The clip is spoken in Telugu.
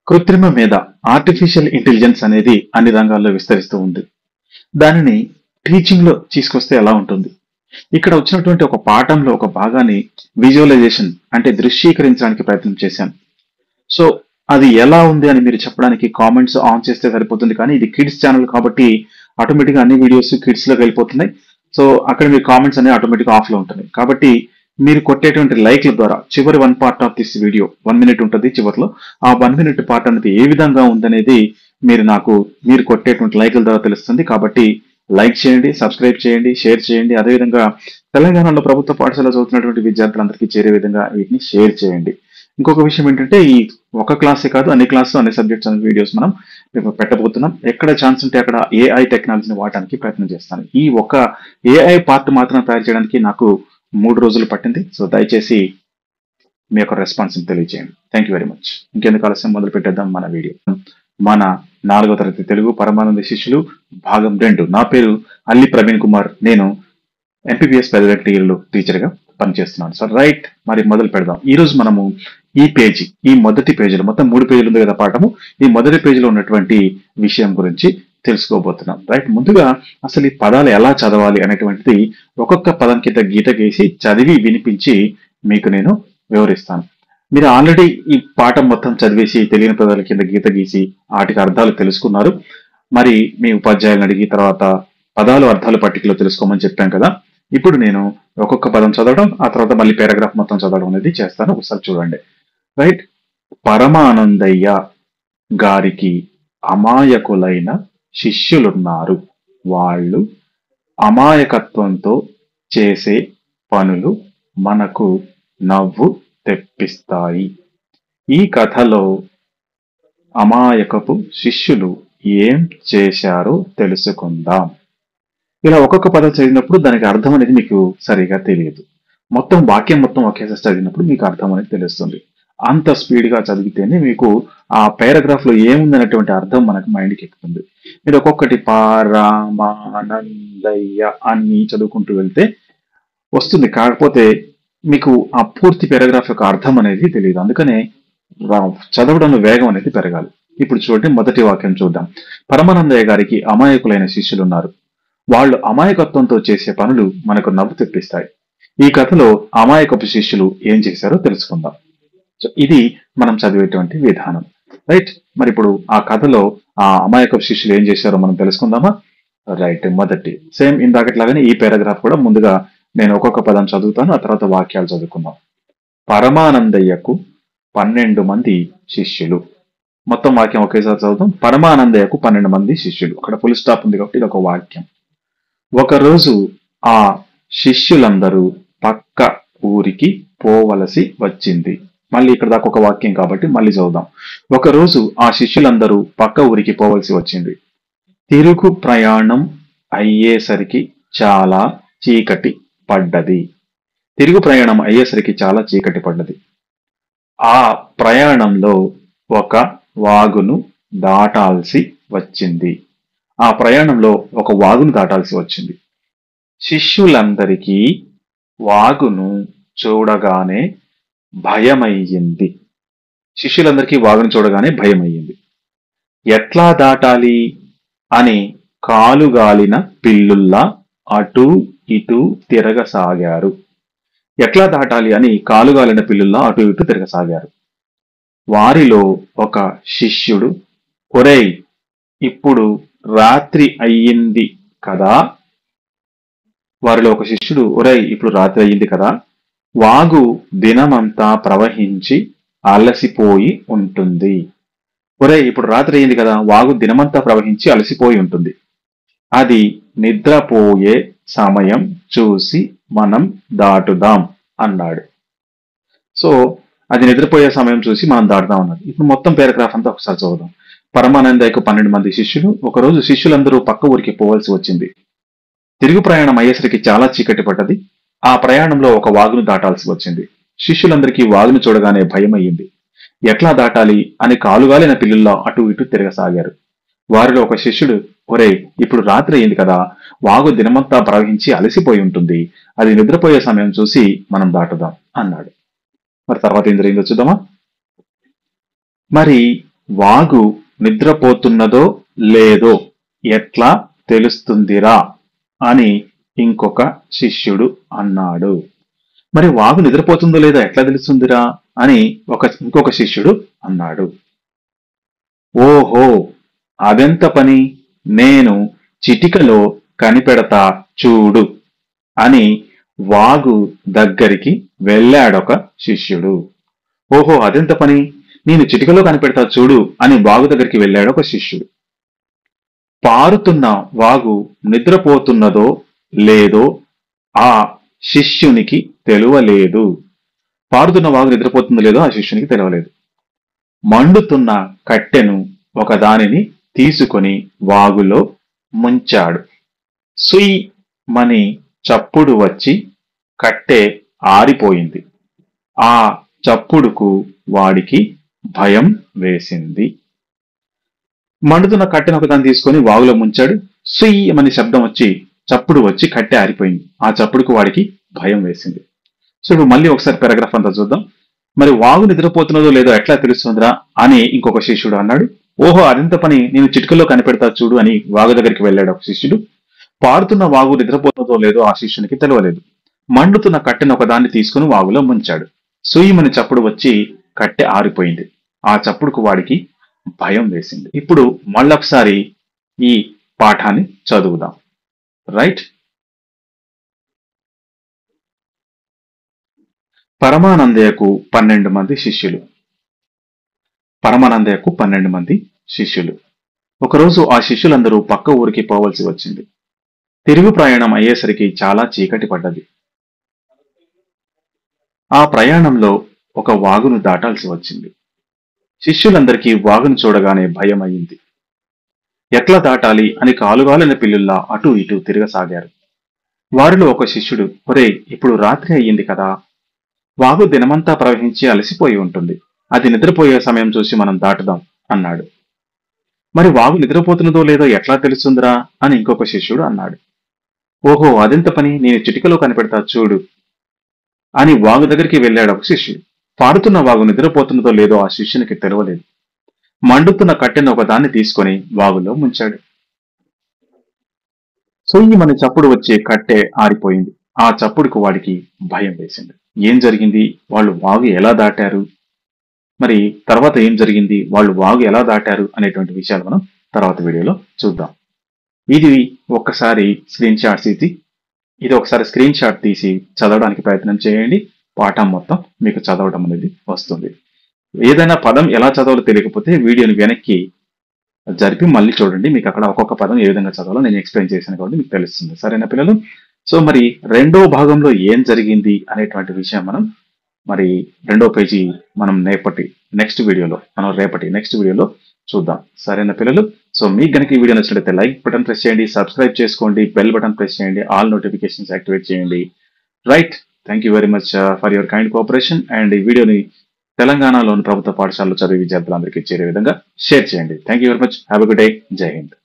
కృత్రిమ మీద ఆర్టిఫిషియల్ ఇంటెలిజెన్స్ అనేది అన్ని రంగాల్లో విస్తరిస్తూ ఉంది దానిని టీచింగ్ లో తీసుకొస్తే ఎలా ఉంటుంది ఇక్కడ వచ్చినటువంటి ఒక పాఠంలో ఒక భాగాన్ని విజువలైజేషన్ అంటే దృశ్యీకరించడానికి ప్రయత్నం చేశాను సో అది ఎలా ఉంది అని మీరు చెప్పడానికి కామెంట్స్ ఆన్ చేస్తే సరిపోతుంది కానీ ఇది కిడ్స్ ఛానల్ కాబట్టి ఆటోమేటిక్ అన్ని వీడియోస్ కిడ్స్ లోకి వెళ్ళిపోతున్నాయి సో అక్కడ మీ కామెంట్స్ అనేవి ఆటోమేటిక్ ఆఫ్ లో ఉంటున్నాయి కాబట్టి మీరు కొట్టేటువంటి లైక్ల ద్వారా చివరి one part of this video one minute ఉంటుంది చివరిలో ఆ వన్ మినిట్ పార్ట్ అనేది ఏ విధంగా ఉందనేది మీరు నాకు మీరు కొట్టేటువంటి లైక్ల ద్వారా తెలుస్తుంది కాబట్టి లైక్ చేయండి సబ్స్క్రైబ్ చేయండి షేర్ చేయండి అదేవిధంగా తెలంగాణలో ప్రభుత్వ పాఠశాల చదువుతున్నటువంటి విద్యార్థులందరికీ చేరే విధంగా వీటిని షేర్ చేయండి ఇంకొక విషయం ఏంటంటే ఈ ఒక క్లాసే కాదు అన్ని క్లాసులు అన్ని సబ్జెక్ట్స్ అనే వీడియోస్ మనం పెట్టబోతున్నాం ఎక్కడ ఛాన్స్ ఉంటే అక్కడ ఏఐ టెక్నాలజీని వాడడానికి ప్రయత్నం చేస్తాను ఈ ఒక ఏఐ పార్ట్ మాత్రం తయారు చేయడానికి నాకు మూడు రోజులు పట్టింది సో దయచేసి మీ యొక్క రెస్పాన్స్ తెలియజేయండి థ్యాంక్ యూ వెరీ మచ్ ఇంకెందుకు ఆలస్యం మొదలు పెట్టేద్దాం మన వీడియో మన నాలుగో తరగతి తెలుగు పరమానంద శిష్యులు భాగం రెండు నా పేరు అల్లి ప్రవీణ్ కుమార్ నేను ఎంపీబీఎస్ పెదవెక్టిలో టీచర్ గా పనిచేస్తున్నాను సో రైట్ మరి మొదలు పెడదాం ఈ రోజు మనము ఈ పేజీ ఈ మొదటి పేజీలో మొత్తం మూడు పేజీలు ఉంది కదా పాఠము ఈ మొదటి పేజీలో ఉన్నటువంటి విషయం గురించి తెలుసుకోబోతున్నాం రైట్ ముందుగా అసలు ఈ పదాలు ఎలా చదవాలి అనేటువంటిది ఒక్కొక్క పదం కింద గీత గీసి చదివి వినిపించి మీకు నేను వివరిస్తాను మీరు ఆల్రెడీ ఈ పాఠం మొత్తం చదివేసి తెలియని పదాల కింద గీత గీసి వాటికి అర్థాలు తెలుసుకున్నారు మరి మీ ఉపాధ్యాయులను అడిగి తర్వాత పదాలు అర్థాలు పట్టికలో తెలుసుకోమని చెప్పాం కదా ఇప్పుడు నేను ఒక్కొక్క పదం చదవడం ఆ తర్వాత మళ్ళీ పారాగ్రాఫ్ మొత్తం చదవడం అనేది చేస్తాను ఒకసారి చూడండి రైట్ పరమానందయ్య గారికి అమాయకులైన శిష్యులున్నారు వాళ్ళు అమాయకత్వంతో చేసే పనులు మనకు నవ్వు తెప్పిస్తాయి ఈ కథలో అమాయకపు శిష్యులు ఏం చేశారో తెలుసుకుందాం ఇలా ఒక్కొక్క పదం చదివినప్పుడు దానికి అర్థం అనేది మీకు సరిగా తెలియదు మొత్తం వాక్యం మొత్తం ఒకేసారి చదివినప్పుడు మీకు అర్థం అనేది తెలుస్తుంది అంత స్పీడ్ గా చదివితేనే మీకు ఆ పారాగ్రాఫ్ లో ఏముందనేటువంటి అర్థం మనకు మైండ్కి ఎక్కుతుంది మీరు ఒక్కొక్కటి పారామానందయ్య అని చదువుకుంటూ వెళ్తే వస్తుంది కాకపోతే మీకు ఆ పూర్తి పారాగ్రాఫ్ యొక్క అర్థం అనేది తెలియదు అందుకనే చదవడంలో వేగం అనేది పెరగాలి ఇప్పుడు చూడండి మొదటి వాక్యం చూద్దాం పరమానందయ్య గారికి అమాయకులైన శిష్యులు ఉన్నారు వాళ్ళు అమాయకత్వంతో చేసే పనులు మనకు నవ్వు తెప్పిస్తాయి ఈ కథలో అమాయకపు శిష్యులు ఏం చేశారో తెలుసుకుందాం సో ఇది మనం చదివేటువంటి విధానం రైట్ మరి ఇప్పుడు ఆ కథలో ఆ అమాయకపు శిష్యులు ఏం చేశారో మనం తెలుసుకుందామా రైట్ మొదటి సేమ్ ఇందాకట్లాగానే ఈ పారాగ్రాఫ్ కూడా ముందుగా నేను ఒక్కొక్క పదం చదువుతాను ఆ తర్వాత వాక్యాలు చదువుకుందాం పరమానందయ్యకు పన్నెండు మంది శిష్యులు మొత్తం వాక్యం ఒకేసారి చదువుతాం పరమానందయ్యకు పన్నెండు మంది శిష్యులు అక్కడ ఫుల్ స్టాప్ ఉంది కాబట్టి ఇది ఒక వాక్యం ఒకరోజు ఆ శిష్యులందరూ పక్క ఊరికి పోవలసి వచ్చింది మళ్ళీ ఇక్కడ దాకా ఒక వాక్యం కాబట్టి మళ్ళీ చదువుదాం ఒకరోజు ఆ శిష్యులందరూ పక్క ఊరికి పోవలసి వచ్చింది తిరుగు ప్రయాణం అయ్యేసరికి చాలా చీకటి పడ్డది తిరుగు ప్రయాణం అయ్యేసరికి చాలా చీకటి పడ్డది ఆ ప్రయాణంలో ఒక వాగును దాటాల్సి వచ్చింది ఆ ప్రయాణంలో ఒక వాగును దాటాల్సి వచ్చింది శిష్యులందరికీ వాగును చూడగానే భయమయ్యింది శిష్యులందరికీ వాగును చూడగానే భయమయ్యింది ఎట్లా దాటాలి అని కాలుగాలిన పిల్లుల్లా అటు ఇటు తిరగసాగారు ఎట్లా దాటాలి అని కాలుగాలిన పిల్లుల్లా అటు ఇటు తిరగసాగారు వారిలో ఒక శిష్యుడు ఒరేయ్ ఇప్పుడు రాత్రి అయ్యింది కదా వారిలో ఒక శిష్యుడు ఒరేయ్ ఇప్పుడు రాత్రి అయ్యింది కదా వాగు దినమంతా ప్రవహించి అలసిపోయి ఉంటుంది ఒరే ఇప్పుడు రాత్రి అయింది కదా వాగు దినమంతా ప్రవహించి అలసిపోయి ఉంటుంది అది నిద్రపోయే సమయం చూసి మనం దాటుదాం అన్నాడు సో అది నిద్రపోయే సమయం చూసి మనం దాటుదాం అన్నాడు ఇప్పుడు మొత్తం పారాగ్రాఫ్ అంతా ఒకసారి చదువుదాం పరమానందయ్యకు పన్నెండు మంది శిష్యులు ఒకరోజు శిష్యులందరూ పక్క ఊరికి పోవాల్సి వచ్చింది తిరుగు ప్రయాణం అయ్యేసరికి చాలా చీకటి పడ్డది ఆ ప్రయాణంలో ఒక వాగును దాటాల్సి వచ్చింది శిష్యులందరికీ వాగును చూడగానే భయం అయ్యింది ఎట్లా దాటాలి అని కాలుగాలిన పిల్లుల్లో అటు ఇటు తిరగసాగారు వారిలో ఒక శిష్యుడు ఒరే ఇప్పుడు రాత్రి అయింది కదా వాగు దినమంతా ప్రవహించి అలసిపోయి ఉంటుంది అది నిద్రపోయే సమయం చూసి మనం దాటుదాం అన్నాడు మరి తర్వాత ఏం జరిగిందో చూద్దామా మరి వాగు నిద్రపోతున్నదో లేదో ఎట్లా తెలుస్తుందిరా అని ఇంకొక శిష్యుడు అన్నాడు మరి వాగు నిద్రపోతుందో లేదో ఎట్లా తెలుస్తుందిరా అని ఒక ఇంకొక శిష్యుడు అన్నాడు ఓహో అదెంత పని నేను చిటికలో కనిపెడతా చూడు అని వాగు దగ్గరికి వెళ్ళాడొక శిష్యుడు ఓహో అదెంత పని నేను చిటికలో కనిపెడతా చూడు అని వాగు దగ్గరికి వెళ్ళాడు ఒక శిష్యుడు పారుతున్న వాగు నిద్రపోతున్నదో లేదో ఆ శిష్యునికి తెలువలేదు పారుతున్న వాగు నిద్రపోతుందో లేదో ఆ శిష్యునికి తెలియలేదు మండుతున్న కట్టెను ఒకదానిని తీసుకొని వాగులో ముంచాడు సుయ్ మని చప్పుడు వచ్చి కట్టె ఆరిపోయింది ఆ చప్పుడుకు వాడికి భయం వేసింది మండుతున్న కట్టెను ఒకదాన్ని తీసుకొని వాగులో ముంచాడు సుయ్ మని శబ్దం వచ్చి చప్పుడు వచ్చి కట్టె ఆరిపోయింది ఆ చప్పుడుకు వాడికి భయం వేసింది సో ఇప్పుడు మళ్ళీ ఒకసారి పారాగ్రాఫ్ అంతా చూద్దాం మరి వాగు నిద్రపోతున్నదో లేదో ఎట్లా తెలుస్తుందిరా అని ఇంకొక శిష్యుడు అన్నాడు ఓహో అదంత పని నేను చిటికలో కనిపెడతా చూడు అని వాగు దగ్గరికి వెళ్ళాడు ఒక శిష్యుడు పారుతున్న వాగు నిద్రపోతున్నదో లేదో ఆ శిష్యునికి తెలియలేదు మండుతున్న కట్టెను ఒకదాన్ని తీసుకుని వాగులో ముంచాడు సుయ్యమని చప్పుడు వచ్చి కట్టె ఆరిపోయింది ఆ చప్పుడుకు వాడికి భయం వేసింది ఇప్పుడు మళ్ళొకసారి ఈ పాఠాన్ని చదువుదాం రైట్ పరమానందయ్యకు పన్నెండు మంది శిష్యులు పరమానందయ్యకు పన్నెండు మంది శిష్యులు ఒకరోజు ఆ శిష్యులందరూ పక్క ఊరికి పోవలసి వచ్చింది తిరుగు ప్రయాణం అయ్యేసరికి చాలా చీకటి పడ్డది ఆ ప్రయాణంలో ఒక వాగును దాటాల్సి వచ్చింది శిష్యులందరికీ వాగును చూడగానే భయం అయింది ఎట్లా దాటాలి అని కాలుగాలిన పిల్లుల్లా అటూ ఇటూ తిరగసాగారు వారిలో ఒక శిష్యుడు ఒరే ఇప్పుడు రాత్రి అయ్యింది కదా వాగు దినమంతా ప్రవహించి అలసిపోయి ఉంటుంది అది నిద్రపోయే సమయం చూసి మనం దాటుదాం అన్నాడు మరి వాగు నిద్రపోతున్నదో లేదో ఎట్లా తెలుస్తుందిరా అని ఇంకొక శిష్యుడు అన్నాడు ఓహో అదెంత పని నేను చిటికలో కనిపెడతా చూడు అని వాగు దగ్గరికి వెళ్ళాడు ఒక శిష్యుడు పారుతున్న వాగు నిద్రపోతున్నదో లేదో ఆ శిష్యునికి తెలవలేదు మండుతున్న కట్టెను ఒక దాన్ని తీసుకొని వాగులో ముంచాడు సొయ్యి మన చప్పుడు వచ్చే కట్టె ఆరిపోయింది ఆ చప్పుడుకు వాడికి భయం వేసింది ఏం జరిగింది వాళ్ళు వాగు ఎలా దాటారు మరి తర్వాత ఏం జరిగింది వాళ్ళు వాగు ఎలా దాటారు అనేటువంటి విషయాలు మనం తర్వాత వీడియోలో చూద్దాం ఇది ఒక్కసారి స్క్రీన్ షాట్ తీసి ఇది ఒకసారి స్క్రీన్ షాట్ తీసి చదవడానికి ప్రయత్నం చేయండి పాఠం మొత్తం మీకు చదవడం అనేది వస్తుంది ఏదైనా పదం ఎలా చదవాలో తెలియకపోతే వీడియోని వెనక్కి జరిపి మళ్ళీ చూడండి మీకు అక్కడ ఒక్కొక్క పదం ఏ విధంగా చదవాలో నేను ఎక్స్ప్లెయిన్ చేశాను కాబట్టి మీకు తెలుస్తుంది సరేనా పిల్లలు సో మరి రెండో భాగంలో ఏం జరిగింది అనేటువంటి విషయం మనం మరి రెండో పేజీ మనం రేపటి నెక్స్ట్ వీడియోలో మనం రేపటి నెక్స్ట్ వీడియోలో చూద్దాం సరేనా పిల్లలు సో మీకు గనక ఈ వీడియో నచ్చినట్లయితే లైక్ బటన్ ప్రెస్ చేయండి సబ్స్క్రైబ్ చేసుకోండి బెల్ బటన్ ప్రెస్ చేయండి ఆల్ నోటిఫికేషన్స్ యాక్టివేట్ చేయండి right thank you very much for your kind cooperation and ఈ వీడియోని తెలంగాణలోని ప్రభుత్వ పాఠశాలలో చదివే విద్యార్థులందరికీ చేరే విధంగా షేర్ చేయండి thank you very much have good day Jai Hind